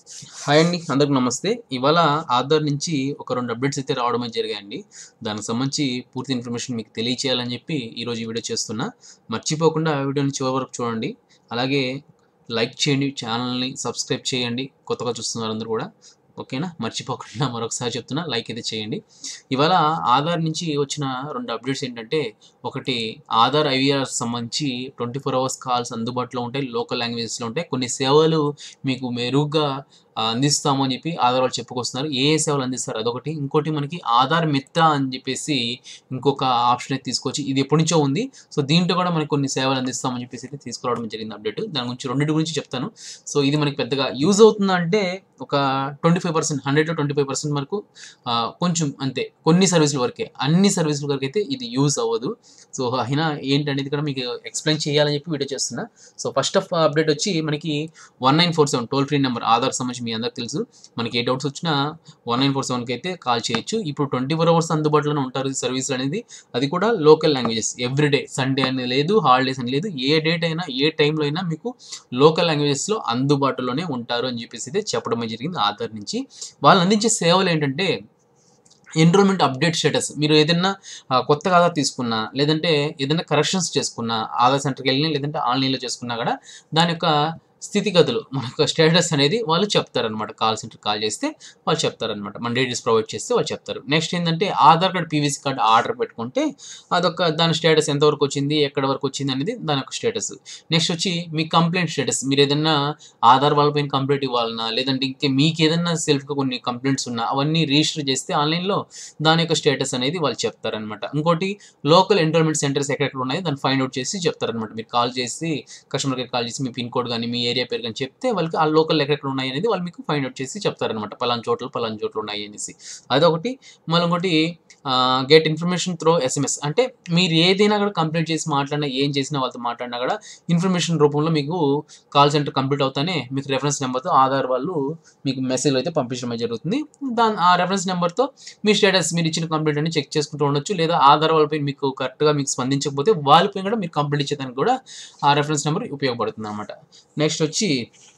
hi అండి అందరికి నమస్తే ఇవాళ ఆధార్ నుంచి ఒక రెండు అప్డేట్స్ అయితే రావడం అయితే జరిగాయండి దానికి సంబంధించి పూర్తి ఇన్ఫర్మేషన్ మీకు తెలియచేయాలని చెప్పి ఈరోజు ఈ వీడియో చేస్తున్నా మర్చిపోకుండా ఆ వీడియోని చివరి వరకు చూడండి అలాగే లైక్ చేయండి ఛానల్ని సబ్స్క్రైబ్ చేయండి కొత్తగా చూస్తున్నారు అందరూ కూడా ఓకేనా మర్చిపోకుండా మరొకసారి చెప్తున్నా లైక్ అయితే చేయండి ఇవాళ ఆధార్ నుంచి వచ్చిన రెండు అప్డేట్స్ ఏంటంటే ఒకటి ఆధార్ ఐవీఆర్ సంబంధించి ట్వంటీ ఫోర్ అవర్స్ కాల్స్ అందుబాటులో ఉంటాయి లోకల్ లాంగ్వేజెస్లో ఉంటాయి కొన్ని సేవలు మీకు మెరుగ్గా ఆ, అందిస్తాము అని చెప్పి ఆధార్ వాళ్ళు చెప్పుకొస్తున్నారు ఏ ఏ సేవలు అందిస్తారు అదొకటి ఇంకోటి మనకి ఆధార్ మిత్ర అని చెప్పేసి ఇంకొక ఆప్షన్ అయితే తీసుకొచ్చి ఇది ఎప్పటి నుంచో ఉంది సో దీంట్లో కూడా మనకి కొన్ని సేవలు అందిస్తామని చెప్పేసి అయితే తీసుకురావడం జరిగింది అప్డేట్ దాని గురించి రెండింటి గురించి చెప్తాను సో ఇది మనకి పెద్దగా యూజ్ అవుతుందా అంటే ఒక ట్వంటీ ఫైవ్ పర్సెంట్ హండ్రెడ్లో ట్వంటీ ఫైవ్ పర్సెంట్ వరకు ఆ, కొంచెం అంతే కొన్ని సర్వీసుల వరకే అన్ని సర్వీసుల వరకు అయితే ఇది యూజ్ అవ్వదు సో అయినా ఏంటనేది కూడా మీకు ఎక్స్ప్లెయిన్ చేయాలని చెప్పి వీడియో చేస్తున్నా సో ఫస్ట్ ఆఫ్ అప్డేట్ వచ్చి మనకి one nine four seven toll free number Aadhaar సంబంధించి మీ అందరికి తెలుసు మనకి ఏ డౌట్స్ వచ్చినా వన్ నైన్ ఫోర్ సెవెన్కి అయితే కాల్ చేయొచ్చు ఇప్పుడు ట్వంటీ ఫోర్ అవర్స్ అందుబాటులోనే ఉంటారు ఈ సర్వీసులు అనేది అది కూడా లోకల్ లాంగ్వేజెస్ ఎవ్రీడే సండే అని లేదు హాలిడేస్ అని లేదు ఏ డేట్ అయినా ఏ టైంలో అయినా మీకు లోకల్ లాంగ్వేజెస్లో అందుబాటులోనే ఉంటారు అని చెప్పేసి అయితే చెప్పడం జరిగింది ఆధార్ నుంచి వాళ్ళు అందించే సేవలు ఏంటంటే ఎన్రోల్మెంట్ అప్డేట్ స్టేటస్ మీరు ఏదైనా ఆ, కొత్తగా ఆధార్ తీసుకున్నా లేదంటే ఏదైనా కరెక్షన్స్ చేసుకున్నా ఆధార్ సెంటర్కి వెళ్ళినా లేదంటే ఆన్లైన్లో చేసుకున్నా కూడా దాని యొక్క స్థితిగతులు మన యొక్క స్టేటస్ అనేది వాళ్ళు చెప్తారనమాట కాల్ సెంటర్ కాల్ చేస్తే వాళ్ళు చెప్తారనమాట మన డీటెయిల్స్ ప్రొవైడ్ చేస్తే వాళ్ళు చెప్తారు నెక్స్ట్ ఏంటంటే Aadhaar card PVC card order పెట్టుకుంటే అదొక దాని స్టేటస్ ఎంతవరకు వచ్చింది ఎక్కడ వరకు వచ్చింది అనేది దాని యొక్క స్టేటస్ నెక్స్ట్ వచ్చి మీ కంప్లైంట్ స్టేటస్ మీరు ఏదైనా ఆధార్ వాళ్ళపైన కంప్లైంట్ ఇవ్వాలన్నా లేదంటే ఇంకా మీకు ఏదైనా సెల్ఫ్గా కొన్ని కంప్లైంట్స్ ఉన్నా అవన్నీ రిజిస్టర్ చేస్తే ఆన్లైన్లో దాని యొక్క స్టేటస్ అనేది వాళ్ళు చెప్తారనమాట ఇంకోటి లోకల్ ఎంటర్మెంట్ సెంటర్స్ ఎక్కడెక్కడ ఉన్నాయో దాన్ని ఫైండ్ అవుట్ చేసి చెప్తారనమాట మీరు కాల్ చేసి కస్టమర్ కేర్ కాల్ చేసి మీ పిన్ కోడ్ కానీ మీ ఏరియా పేరు కానీ చెప్తే వాళ్ళకి ఆ లోకల్ ఎక్కడెక్కడ ఉన్నాయి అనేది వాళ్ళు మీకు ఫైండ్ అవుట్ చేసి చెప్తారనమాట పలానా చోట్ల పలానా చోట్ల ఉన్నాయి అనేసి అదొకటి మళ్ళీ ఇంకోటి గెట్ ఇన్ఫర్మేషన్ త్రో ఎస్ఎంఎస్ అంటే మీరు ఏదైనా కూడా కంప్లీట్ చేసి మాట్లాడినా ఏం చేసినా వాళ్ళతో మాట్లాడినా కూడా ఇన్ఫర్మేషన్ రూపంలో మీకు కాల్ సెంటర్ కంప్లీట్ అవుతానే మీకు రెఫరెన్స్ నెంబర్తో ఆధార్ వాళ్ళు మీకు మెసేజ్ అయితే పంపించడం అయితే జరుగుతుంది దాని ఆ రెఫరెన్స్ నెంబర్తో మీ స్టేటస్ మీరు ఇచ్చిన కంప్లీట్ అని చెక్ చేసుకుంటూ ఉండొచ్చు లేదా ఆధార్ వాళ్ళపై మీకు కరెక్ట్గా మీకు స్పందించకపోతే వాళ్ళపై కూడా మీరు కంప్లీట్ ఇచ్చేదానికి కూడా ఆ రెఫరెన్స్ నెంబర్ ఉపయోగపడుతుంది అనమాట నెక్స్ట్ వచ్చి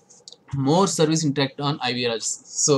more service interact on IVRS so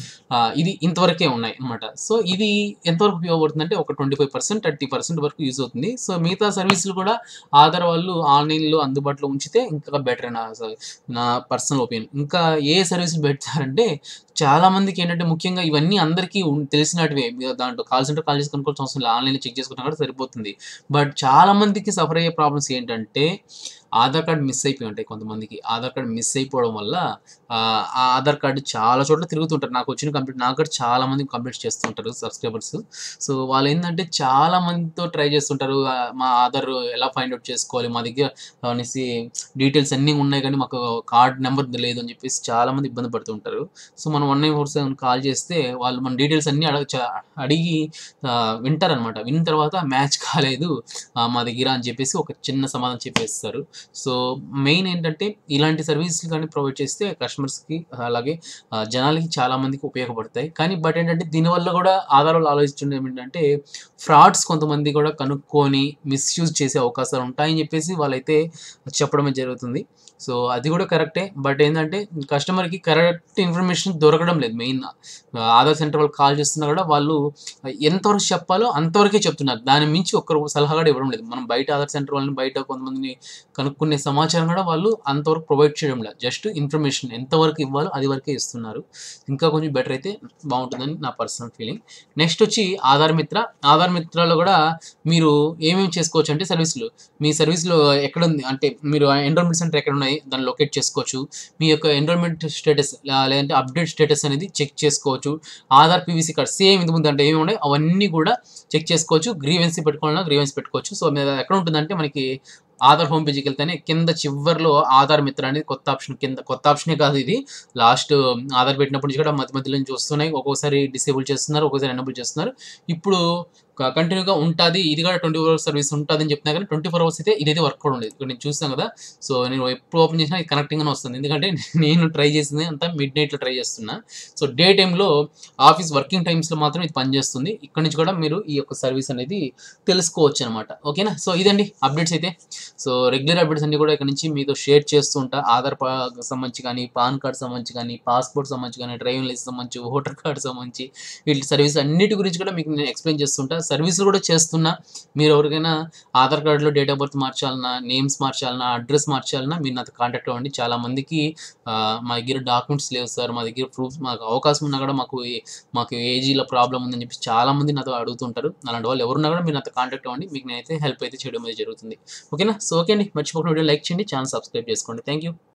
ఇది ఇంతవరకే ఉన్నాయి అనమాట సో ఇది ఎంతవరకు ఉపయోగపడుతుంది అంటే ఒక twenty five percent thirty percent వరకు యూజ్ అవుతుంది సో మిగతా సర్వీసులు కూడా ఆధార్ వాళ్ళు ఆన్లైన్లో అందుబాటులో ఉంచితే ఇంకా బెటర్ నా నా పర్సనల్ ఒపీనియన్ ఇంకా ఏ సర్వీసులు పెడతారంటే చాలా మందికి ఏంటంటే ముఖ్యంగా ఇవన్నీ అందరికీ ఉన్- తెలిసినటివే మీరు దాంట్లో కాల్ సెంటర్ కాల్ చేసి కనుక్కోవాల్సిన అవసరం లేదు ఆన్లైన్లో చెక్ చేసుకున్నా కూడా సరిపోతుంది బట్ చాలా మందికి సఫర్ అయ్యే ప్రాబ్లమ్స్ ఏంటంటే ఆధార్ కార్డ్ మిస్ అయిపోయి ఉంటాయి కొంతమందికి ఆధార్ కార్డ్ మిస్ అయిపోవడం వల్ల ఆ ఆ ఆధార్ కార్డు చాలా చోట్ల తిరుగుతుంటారు నాకు వచ్చిన కంప్లీట్ నాకు కూడా చాలా మంది కంప్లీట్ చేస్తుంటారు సబ్స్క్రైబర్స్ సో వాళ్ళు ఏంటంటే చాలా మందితో ట్రై చేస్తుంటారు ఆ, మా ఆధార్ ఎలా ఫైండ్ అవుట్ చేసుకోవాలి మా దగ్గర అనేసి డీటెయిల్స్ అన్నీ ఉన్నాయి కానీ మాకు కార్డ్ నెంబర్ లేదు అని చెప్పేసి చాలా మంది ఇబ్బంది పడుతుంటారు సో మనం one nine four seven call చేస్తే వాళ్ళు మన డీటెయిల్స్ అన్నీ అడగ చ- అడిగి వింటారనమాట విన్న తర్వాత మ్యాచ్ కాలేదు ఆ, మా దగ్గర అని చెప్పేసి ఒక చిన్న సమాధానం చెప్పేస్తారు సో మెయిన్ ఏంటంటే ఇలాంటి సర్వీసులు కానీ ప్రొవైడ్ చేస్తే కస్టమర్స్కి అలాగే ఆ, జనాలకి చాలా మందికి ఉపయోగపడతాయి కానీ బట్ ఏంటంటే దీనివల్ల కూడా ఆధారాలు ఆలోచించడం ఏంటంటే ఫ్రాడ్స్ కొంతమంది కూడా కనుక్కొని మిస్యూజ్ చేసే అవకాశాలు ఉంటాయని చెప్పేసి వాళ్ళైతే చెప్పడమే జరుగుతుంది సో అది కూడా కరెక్టే బట్ ఏంటంటే కస్టమర్కి కరెక్ట్ ఇన్ఫర్మేషన్ దొరకడం లేదు మెయిన్ ఆధార్ సెంటర్ వాళ్ళు కాల్ చేస్తున్నా కూడా వాళ్ళు ఎంతవరకు చెప్పాలో అంతవరకే చెప్తున్నారు దాని మించి ఒక్కరు సలహా కూడా ఇవ్వడం లేదు మనం బయట ఆధార్ సెంటర్ వాళ్ళని బయట కొంతమందిని కనుక్కునే సమాచారం కూడా వాళ్ళు అంతవరకు ప్రొవైడ్ చేయడం లేదు జస్ట్ ఇన్ఫర్మేషన్ ఎంతవరకు ఇవ్వాలో అది వరకే ఇస్తున్నారు ఇంకా కొంచెం బెటర్ అయితే బాగుంటుందని నా పర్సనల్ ఫీలింగ్ నెక్స్ట్ వచ్చి ఆధార్ మిత్ర ఆధార్ మిత్రలో కూడా మీరు ఏమేమి చేసుకోవచ్చు అంటే సర్వీసులు మీ సర్వీస్లో ఎక్కడ ఉంది అంటే మీరు ఎన్రోల్మెంట్ సెంటర్ ఎక్కడ ఉన్నాయి దాన్ని లొకేట్ చేసుకోవచ్చు మీ యొక్క ఎన్రోల్మెంట్ స్టేటస్ లేదంటే అప్డేట్ స్టేటస్ అనేది చెక్ చేసుకోవచ్చు ఆధార్ పీవీసీ కార్డ్ సేమ్ ఇంత ముందు అంటే ఏమి ఉన్నాయి అవన్నీ కూడా చెక్ చేసుకోవచ్చు గ్రీవెన్సీ పెట్టుకోవాలన్నా గ్రీవెన్స్ పెట్టుకోవచ్చు సో మీద ఎక్కడ ఉంటుందంటే మనకి ఆధార్ హోమ్ పేజీకి వెళ్తేనే కింద చివర్లో ఆధార్ మిత్ర అనేది కొత్త ఆప్షన్ కింద కొత్త ఆప్షనే కాదు ఇది లాస్ట్ ఆధార్ పెట్టినప్పటి నుంచి కూడా మధ్య మధ్యలో నుంచి వస్తున్నాయి ఒక్కొక్కసారి డిసేబుల్ చేస్తున్నారు ఒక్కొక్కసారి ఎనబుల్ చేస్తున్నారు ఇప్పుడు కంటిన్యూగా ఉంటుంది ఇది కూడా ట్వంటీ ఫోర్ అవర్స్ సర్వీస్ ఉంటుంది అని చెప్తున్నా కానీ ట్వంటీ ఫోర్ అవర్స్ అయితే ఇదైతే వర్క్ కూడా ఉండేది ఇక్కడ నేను చూస్తాను కదా సో నేను ఎప్పుడు ఓపెన్ చేసినా ఇది కనెక్టింగ్గానే వస్తుంది ఎందుకంటే నేను ట్రై చేసింది అంతా మిడ్ నైట్లో ట్రై చేస్తున్నా సో డే టైంలో ఆఫీస్ వర్కింగ్ టైమ్స్లో మాత్రం ఇది పనిచేస్తుంది ఇక్కడ నుంచి కూడా మీరు ఈ యొక్క సర్వీస్ అనేది తెలుసుకోవచ్చు అనమాట ఓకేనా సో ఇదండి అప్డేట్స్ అయితే సో రెగ్యులర్ అప్డేట్స్ అన్ని కూడా ఇక్కడ నుంచి మీతో షేర్ చేస్తూ ఉంటా ఆధార్ పా సంబంధించి కానీ పాన్ కార్డ్ సంబంధించి కానీ పాస్పోర్ట్ సంబంధించి కానీ డ్రైవింగ్ లైసెన్స్ సంబంధించి ఓటర్ కార్డ్ సంబంధించి వీటి సర్వీస్ అన్నిటి గురించి కూడా మీకు నేను ఎక్స్ప్లెయిన్ చేస్తుంటా సర్వీసులు కూడా చేస్తున్నా మీరు ఎవరికైనా ఆధార్ కార్డులో డేట్ ఆఫ్ బర్త్ మార్చాలన్నా నేమ్స్ మార్చాలన్నా అడ్రస్ మార్చాలన్నా మీరు నాతో కాంటాక్ట్ అవ్వండి చాలా మందికి ఆ, మా దగ్గర డాక్యుమెంట్స్ లేవు సార్ మా దగ్గర ప్రూఫ్స్ మాకు అవకాశం ఉన్నా కూడా మాకు ఏ- మాకు ఏజీలో ప్రాబ్లం ఉందని చెప్పి చాలా మంది నాతో అడుగుతుంటారు అలాంటి వాళ్ళు ఎవరున్నా కూడా మీరు నాతో కాంటాక్ట్ అవ్వండి మీకు నేనైతే హెల్ప్ అయితే చేయడం అనేది జరుగుతుంది ఓకేనా సో ఓకే అండి మర్చిపోకుండా వీడియో లైక్ చేయండి ఛానల్ సబ్స్క్రైబ్ చేసుకోండి థ్యాంక్ యూ